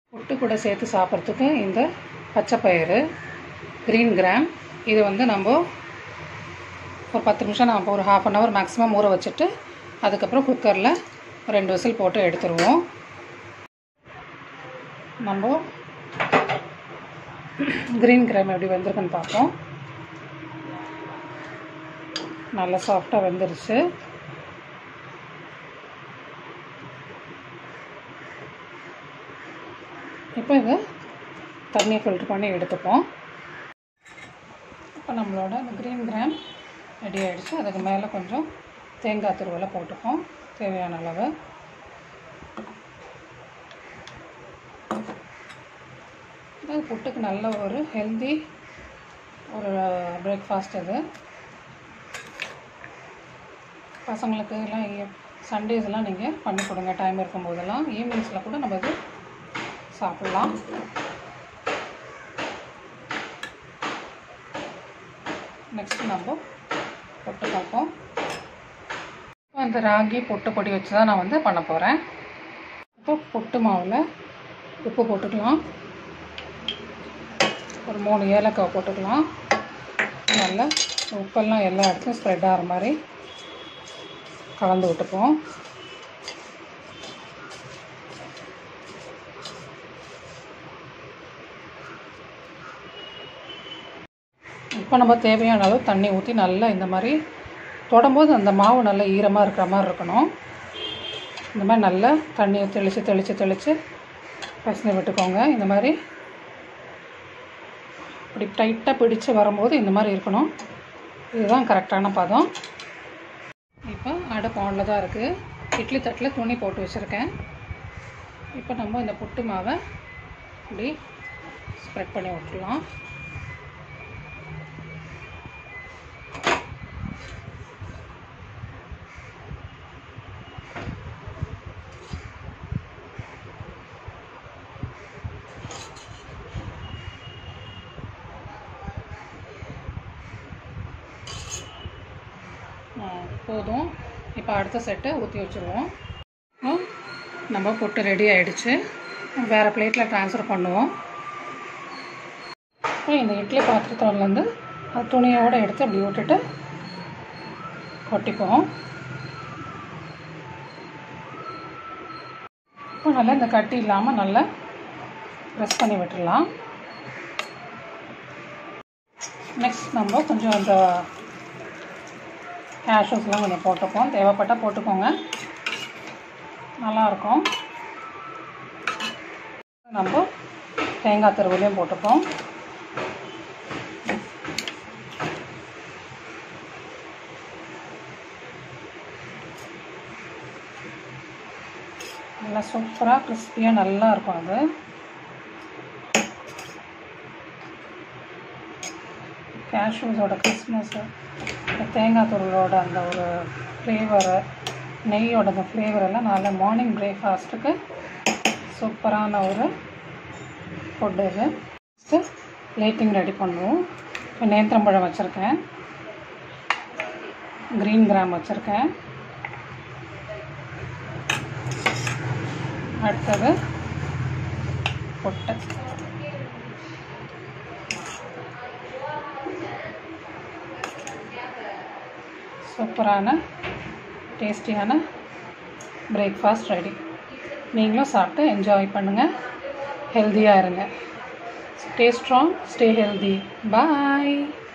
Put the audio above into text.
புட்டு கூட சேர்த்து சாப்பிட்றதுக்கு இந்த பச்சை பயிறு க்ரீன் கிராம் இது வந்து நம்ம ஒரு பத்து நிமிஷம் நம்ம ஒரு ஹாஃப் அன் ஹவர் மேக்ஸிமம் ஊற வச்சுட்டு அதுக்கப்புறம் குக்கரில் ரெண்டு விசில் போட்டு எடுத்துருவோம் நம்ம க்ரீன் கிராம் எப்படி வெந்திருக்குன்னு பார்ப்போம் நல்லா சாஃப்டாக வெந்துருச்சு இப்போ இதை தண்ணியை ஃபில்ட்ரு பண்ணி எடுத்துப்போம் இப்போ நம்மளோட இந்த க்ரீன் கிராம் ரெடி ஆகிடுச்சு அதுக்கு மேலே கொஞ்சம் தேங்காய் துருவலை போட்டுப்போம் தேவையான அளவு இது புட்டுக்கு நல்ல ஒரு ஹெல்தி ஒரு பிரேக்ஃபாஸ்ட் இது பசங்களுக்கு எல்லாம் சண்டேஸ் எல்லாம் நீங்கள் பண்ணி கொடுங்க டைம் இருக்கும்போதெல்லாம் ஈவினிங்ஸில் கூட நம்ம இது சாப்பிட்லாம் நெக்ஸ்ட் நம்ம பொட்டு பார்ப்போம் அந்த ராகி பொட்டு பொடி வச்சு தான் நான் வந்து பண்ண போகிறேன் இப்போ பொட்டு மாவில் உப்பு போட்டுக்கலாம் ஒரு மூணு ஏலக்காய் போட்டுக்கலாம் நல்லா உப்பெல்லாம் எல்லா இடத்துலையும் ஸ்ப்ரெட் ஆகிற மாதிரி கலந்து விட்டுப்போம் இப்போ நம்ம தேவையான அளவு தண்ணி ஊற்றி நல்லா இந்த மாதிரி தொடும்போது அந்த மாவு நல்லா ஈரமாக இருக்கிற மாதிரி இருக்கணும் இந்த மாதிரி நல்லா தண்ணியை தெளித்து தெளித்து தெளித்து பசங்க விட்டுக்கோங்க இந்த மாதிரி இப்படி டைட்டாக பிடிச்சு வரும்போது இந்த மாதிரி இருக்கணும் இதுதான் கரெக்டான பதம் இப்போ அடுப்பு ஆனில் தான் இருக்குது இட்லி தட்டில் துணி போட்டு வச்சுருக்கேன் இப்போ நம்ம இந்த புட்டு மாவை இப்படி ஸ்ப்ரெட் பண்ணி விட்டுலாம் போதும் இப்போ அடுத்த செட்டை ஊற்றி வச்சுருவோம் நம்ம புட்டு ரெடி ஆகிடுச்சு வேறு பிளேட்டில் ட்ரான்ஸ்ஃபர் பண்ணுவோம் இப்போ இந்த இட்லி பாத்திரத்துலேருந்து அது துணியோடு எடுத்து அப்படி விட்டுட்டு கொட்டிப்போம் இப்போ நல்லா இந்த கட்டி இல்லாமல் நல்லா ப்ரெஸ் பண்ணி விட்டுடலாம் நெக்ஸ்ட் நம்ம கொஞ்சம் அந்த கேஷ்யூஸ்லாம் கொஞ்சம் போட்டுப்போம் தேவைப்பட்டால் போட்டுக்கோங்க நல்லாயிருக்கும் நம்ம தேங்காய் திருவிலையும் போட்டுப்போம் நல்லா சூப்பராக கிறிஸ்பியாக நல்லா இருக்கும் அது கேஷ்யூஸோட கிறிஸ்மஸ்ஸு தேங்காய் துருளோட அந்த ஒரு ஃப்ளேவரு நெய்யோட அந்த ஃப்ளேவர் எல்லாம் நல்ல மார்னிங் பிரேக்ஃபாஸ்ட்டுக்கு சூப்பரான ஒரு ஃபுட்டு இது ஃபஸ்ட்டு லேட்டிங் ரெடி பண்ணுவோம் இப்போ நேந்திரம்பழம் வச்சுருக்கேன் க்ரீன் கிராம் வச்சுருக்கேன் அடுத்தது பொட்டை சூப்பரான டேஸ்டியான பிரேக்ஃபாஸ்ட் ரெடி நீங்களும் சாப்பிட்டு என்ஜாய் பண்ணுங்கள் ஹெல்த்தியாக இருங்க ஸ்டே ஸ்ட்ராங் ஸ்டே ஹெல்தி பாய்